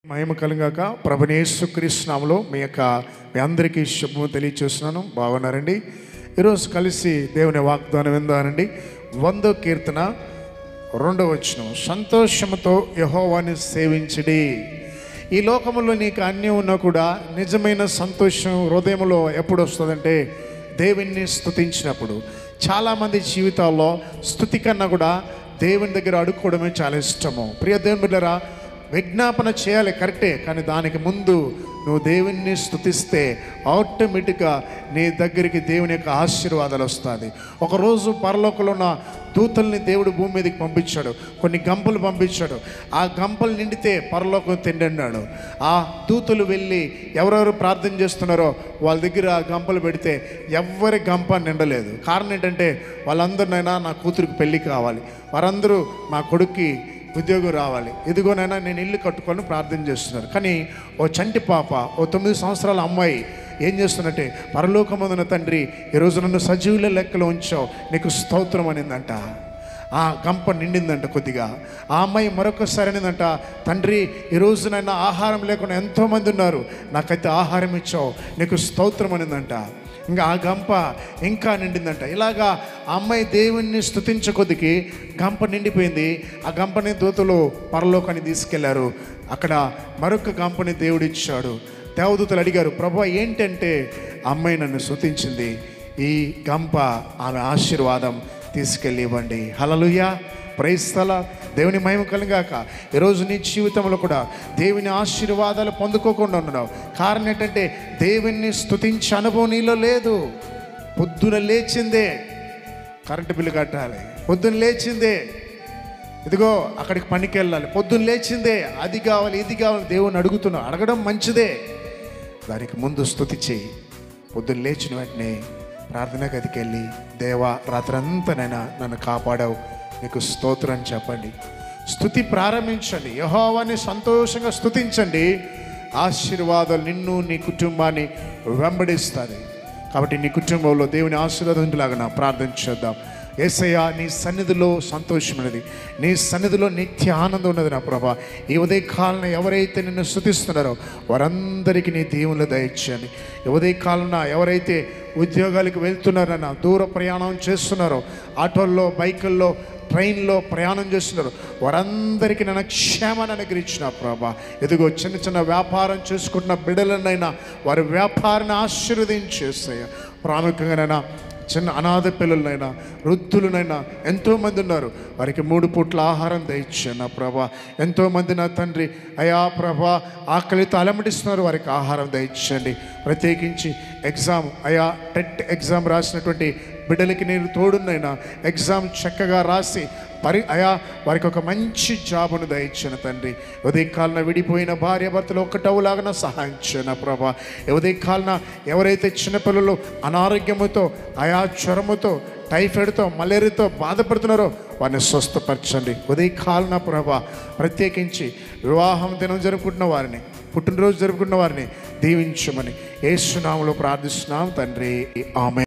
మహిమ కలుగాక ప్రభునేసు కృష్ణంలో మీ యొక్క మీ అందరికీ శుభము తెలియచేస్తున్నాను బాగున్నారండి ఈరోజు కలిసి దేవుని వాగ్దానం విందానండి వందో కీర్తన రెండవ వచనం సంతోషముతో యహోవాని సేవించడి ఈ లోకంలో నీకు అన్యం ఉన్నా కూడా నిజమైన సంతోషం హృదయంలో ఎప్పుడు వస్తుందంటే దేవుణ్ణి స్తుతించినప్పుడు చాలామంది జీవితాల్లో స్థుతి కన్నా కూడా దేవుని దగ్గర అడుక్కోవడమే చాలా ఇష్టము ప్రియ దేవుని బిడ్డరా విజ్ఞాపన చేయాలి కరెక్టే కానీ దానికి ముందు నువ్వు దేవుణ్ణి స్తుతిస్తే ఆటోమేటిక్గా నీ దగ్గరికి దేవుని యొక్క ఆశీర్వాదాలు వస్తుంది ఒకరోజు పరలోకంలో ఉన్న దూతల్ని దేవుడు భూమి మీదకి పంపించాడు కొన్ని గంపలు పంపించాడు ఆ గంపలు నిండితే పరలోకం తిండి అన్నాడు ఆ దూతలు వెళ్ళి ఎవరెవరు ప్రార్థన చేస్తున్నారో వాళ్ళ దగ్గర ఆ గంపలు పెడితే ఎవ్వరి గంప నిండలేదు కారణం ఏంటంటే వాళ్ళందరినైనా నా కూతురికి పెళ్ళి కావాలి వారందరూ మా కొడుక్కి ఉద్యోగం రావాలి ఇదిగోనైనా నేను ఇల్లు కట్టుకొని ప్రార్థన చేస్తున్నారు కానీ ఓ చంటి పాప ఓ తొమ్మిది సంవత్సరాల అమ్మాయి ఏం చేస్తున్నట్టే పరలోకమందున తండ్రి ఈరోజు నన్ను సజీవుల లెక్కలో ఉంచావు నీకు స్తోత్రం అనిందంట ఆ గంప నిండిందంట కొద్దిగా ఆ అమ్మాయి మరొకసారి అనిందంట తండ్రి ఈ రోజునైనా ఆహారం లేకుండా ఎంతోమంది ఉన్నారు నాకైతే ఆహారం ఇచ్చావు నీకు స్తోత్రం అనిందంట ఇంకా ఆ గంప ఇంకా నిండిందంట ఇలాగా ఆ అమ్మాయి దేవుణ్ణి స్తుతించ కొద్దికి గంప నిండిపోయింది ఆ గంపని దూతలు పరలోకాన్ని తీసుకెళ్లారు అక్కడ మరొక గంపని దేవుడు ఇచ్చాడు దేవదూతలు అడిగారు ప్రభు ఏంటంటే ఆ అమ్మాయి నన్ను స్తుతించింది ఈ గంప ఆమె ఆశీర్వాదం తీసుకెళ్ళి ఇవ్వండి హలలుయా ప్రైస్తల దేవుని మహిమ కలిగాక ఈరోజు నీ జీవితంలో కూడా దేవుని ఆశీర్వాదాలు పొందుకోకుండా ఉన్నావు కారణం ఏంటంటే దేవుణ్ణి స్తుతించే అనుభవం నీలో లేదు పొద్దున లేచిందే కరెంటు బిల్లు కట్టాలి పొద్దున లేచిందే ఇదిగో అక్కడికి పనికి వెళ్ళాలి పొద్దున్న లేచిందే అది కావాలి ఇది కావాలి దేవుని అడుగుతున్నావు అడగడం మంచిదే దానికి ముందు స్థుతి చేయి పొద్దున్న లేచిన వెంటనే ప్రార్థన గదికి వెళ్ళి దేవా రాత్రంతానైనా నన్ను కాపాడావు నీకు స్తోత్రం చెప్పండి స్థుతి ప్రారంభించండి యహోవాని సంతోషంగా స్థుతించండి ఆశీర్వాదాలు నిన్ను నీ కుటుంబాన్ని వెంబడిస్తుంది కాబట్టి నీ కుటుంబంలో దేవుని ఆశీర్వాదంలాగా ప్రార్థన చేద్దాం ఏసయ్య నీ సన్నిధిలో సంతోషమైనది నీ సన్నిధిలో నిత్య ఆనందం ఉన్నది నా ప్రభా ఈ ఉదయ కాలంలో ఎవరైతే నిన్ను స్థుతిస్తున్నారో వారందరికీ నీ దేవుళ్ళు దయచేయండి ఈ ఉదయ కాలంలో ఎవరైతే ఉద్యోగాలకు వెళ్తున్నారన్న దూర ప్రయాణం చేస్తున్నారో ఆటోల్లో బైకుల్లో ట్రైన్లో ప్రయాణం చేస్తున్నారు వారందరికీ నన్ను క్షేమాన్ని అనుగ్రహించిన ప్రభా ఎదుగో చిన్న చిన్న వ్యాపారం చేసుకుంటున్న బిడ్డలనైనా వారి వ్యాపారాన్ని ఆశీర్వదించేస్తాయి ప్రాముఖ్యంగానైనా చిన్న అనాథ పిల్లలనైనా వృద్ధులనైనా ఎంతోమంది ఉన్నారు వారికి మూడు పూట్ల ఆహారం దయచాను నా ప్రభా ఎంతోమంది నా తండ్రి అయా ప్రభా ఆకలితో అలమటిస్తున్నారు వారికి ఆహారం దయచండి ప్రత్యేకించి ఎగ్జామ్ అయా టెట్ ఎగ్జామ్ రాసినటువంటి బిడ్డలకి నేను తోడునైనా ఎగ్జామ్ చక్కగా రాసి పరి అయా వారికి ఒక మంచి జాబును దయచిన తండ్రి ఉదయ కాలన విడిపోయిన భార్య భర్తలు ఒకటవులాగా సహాయం చేయన ప్రభా ఉదయ కాలన ఎవరైతే చిన్నపిల్లలు అనారోగ్యముతో ఆయా జ్వరముతో టైఫాయిడ్తో మలేరియాతో బాధపడుతున్నారో వారిని స్వస్థపరచండి ఉదయ కాలన ప్రభా ప్రత్యేకించి వివాహం దినం జరుపుకుంటున్న వారిని పుట్టినరోజు జరుపుకున్న వారిని దీవించమని ఏసునామలో ప్రార్థిస్తున్నాం తండ్రి ఆమె